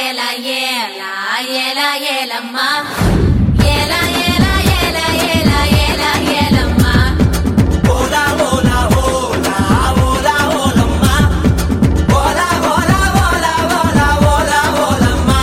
ஏல ஏல ஏல ஏலம்மா ஏல ஏல ஏல ஏல ஏல ஏலம்மா ஓலா ஓலா ஓலா ஓலா ஓலம்மா ஓலா ஓலா ஓலா ஓலா ஓலா ஓலம்மா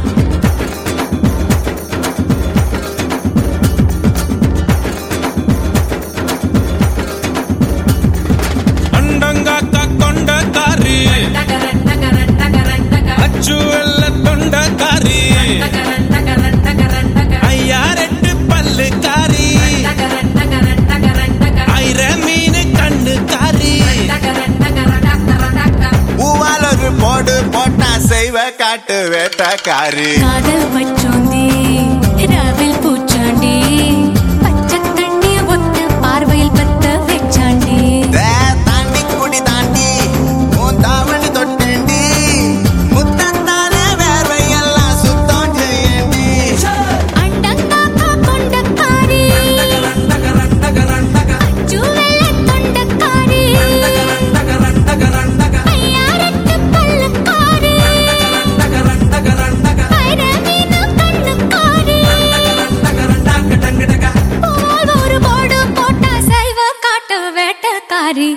ಅಂಡಂಗಾಕ ಕೊಂಡ ಕಾರಿ டகரன் டகரன் டகரன் டகரன் ಅಚ್ಚು ಎಲ್ಲ ತೊಂಡ ಕಾರಿ டகரன் டகரன் டகரன் டகரன் ஐயாரெட்டு பல்லு காரி டகரன் டகரன் டகரன் டகரன் ஐர மீன் கண்ணு காரி டகரன் டகரன் டகரன் டகரன் பூவால் ஒரு போடு போட்டா செய்வ காட்டு வேட்டக்காரி காதல் வச்சோந்தி ராவில் பூச்சாண்டி பச்சை தண்ணி ஒத்த பார்வையில் பத்த வச்சாண்டி தே தாண்டி குடி தாண்டி உன் தாவணி தொட்டேண்டி முத்தத்தானே வேர்வையெல்லாம் சுத்தம் செய்யண்டி அண்டங்காக்கா கொண்டக்காரி டகரன் டகரன் டகரன் அச்சுவெள்ள தொண்டக்காரி டகரன் டகரன் டகரன் ஐயாரெட்டு பல்லுக்காரி டகரன் டகரன் டகரன் ஐரவீன கண்ணுக்காரி டகரன் டக்கு டக்கு டக போல் ஒரு போடு போட்டா சைவ காட்டு வேட்டக்காரி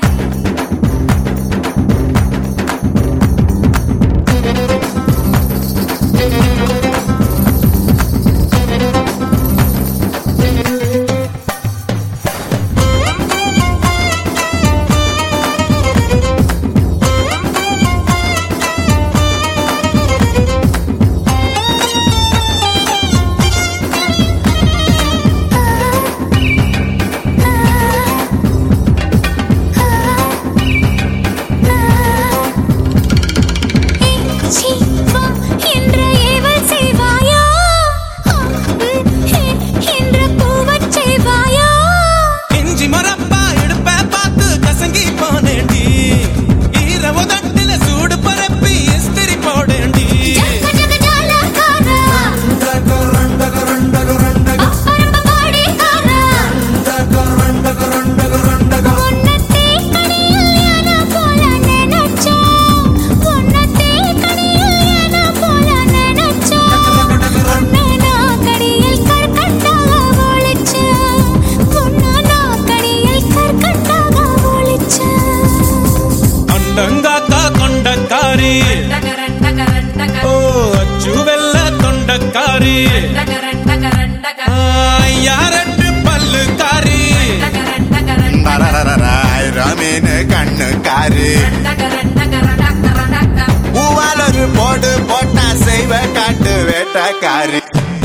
சீ, வா என்ற ஏவல் செய்வாயா ஆ, ம், ஹே, என்ற பூவச் செய்வாயா இஞ்சி மரப்பா இடுப்ப பார்த்து கசங்கி போனேண்டி ஈர உதட்டில சூடு பரப்பி இஸ்திரி போடேண்டி ஜக ஜக ஜாலக்காரா, டகரன் டகரன் டகரன் டக அப்பரம்ப பாடிக்காரா, டகரன் டகரன் டகரன் டக உன்னத்தே கனியில் யானை போல நினைச்சோம். உன்னத்தே கனியில் யானை போல நினைச்சோம். உன்னை நான் கடியில் கற்கண்டாக ஒளிச்சேன். உன்னை நான் கடியில் கற்கண்டாக ஒளிச்சேன். ಅಂಡಂಗಾಕ ಕೊಂಡ ಕಾರಿ டகரன் டகரன் ಓ டகரன் ಅಚ್ಚು வெள்ள தொண்ட காரி டகரன் டகரன் டகரன் ஐயாரெட்டு பல்லு காரி டகரன் டகரன் ரமீன் கண்ணுக்காரி டகரன் டகரன் டகரன் டகரன் பூவால் ஒரு போடு போட்டா செய்வ காட்டு வேட்டக்காரி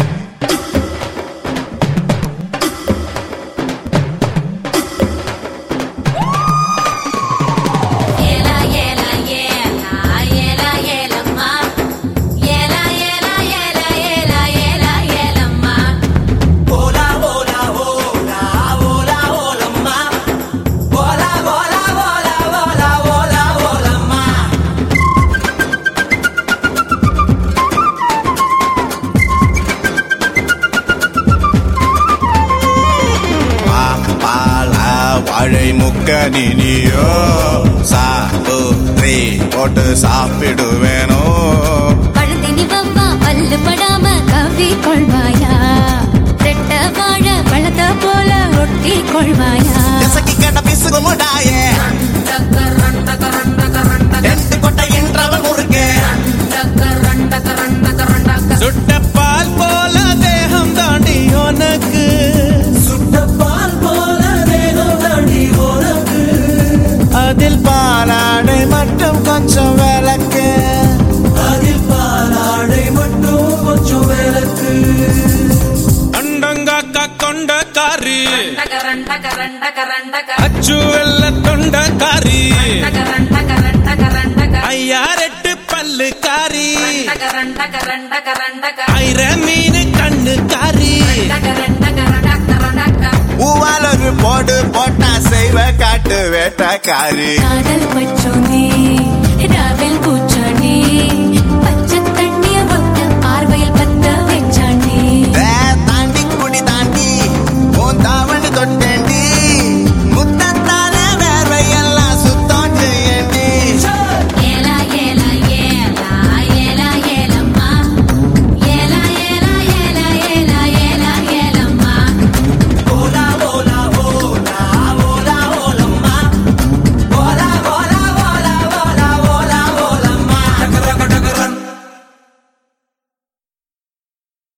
ஏல ஏல ஏல ஏல ஏலம்மா ஏல ஏல ஏல ஏல ஏல ஏலம்மா ஓலா ஓலா ஓலா ஓலா ஓலம்மா ஓலா ஓலா ஓலா ஓலா ஓலா ஓலம்மா பால வாழை முக்க நினியோ சாப்பிட்ரி போட்டு சாப்பிடுவேனோ பழுதினி வவ்வா பல்லு படாம கவ்வி கொள்வாயா ரெட்ட வாழ பழத்த போல ஒட்டி கொள்வாயா எசக்கி கட்ட பிசுகு முடாயே டகரன் டகரன் டகரன் டகரன் எட்டு கொட்டை என்றவன் முறுக்கே டகரன் டகரன் டகரன் டகரன் சுட்ட பால் போல தேகம் தாண்டி உனக்கு சுட்ட பால் போல தேகம் தாண்டி உனக்கு அதில் பாலாடை மட்டும் கொஞ்சம் விளக்கு அதில் பாலாடை மட்டும் கொஞ்சம் விளக்கு ಅಂಡಂಗಾಕ ಕೊಂಡ ಕಾರಿ டகரன் டகரன் டகரன் டகரன் ಅಚ್ಚು ಎಲ್ಲ ತೊಂಡ ಕಾರಿ டகரன் டகரன் டகரன் டகரன் ஐயாரெட்டு பல்லு காரி டகரன் டகரன் டகரன் டகரன் ஐர மீன் கண்ணு காரி டகரன் டகரன் டகரன் டகரன் பூவால் ஒரு போடு போட்டா செய்வ காட்டு வேட்டக்காரி காதல் பச்சோந்தி ராவில் பூச்சி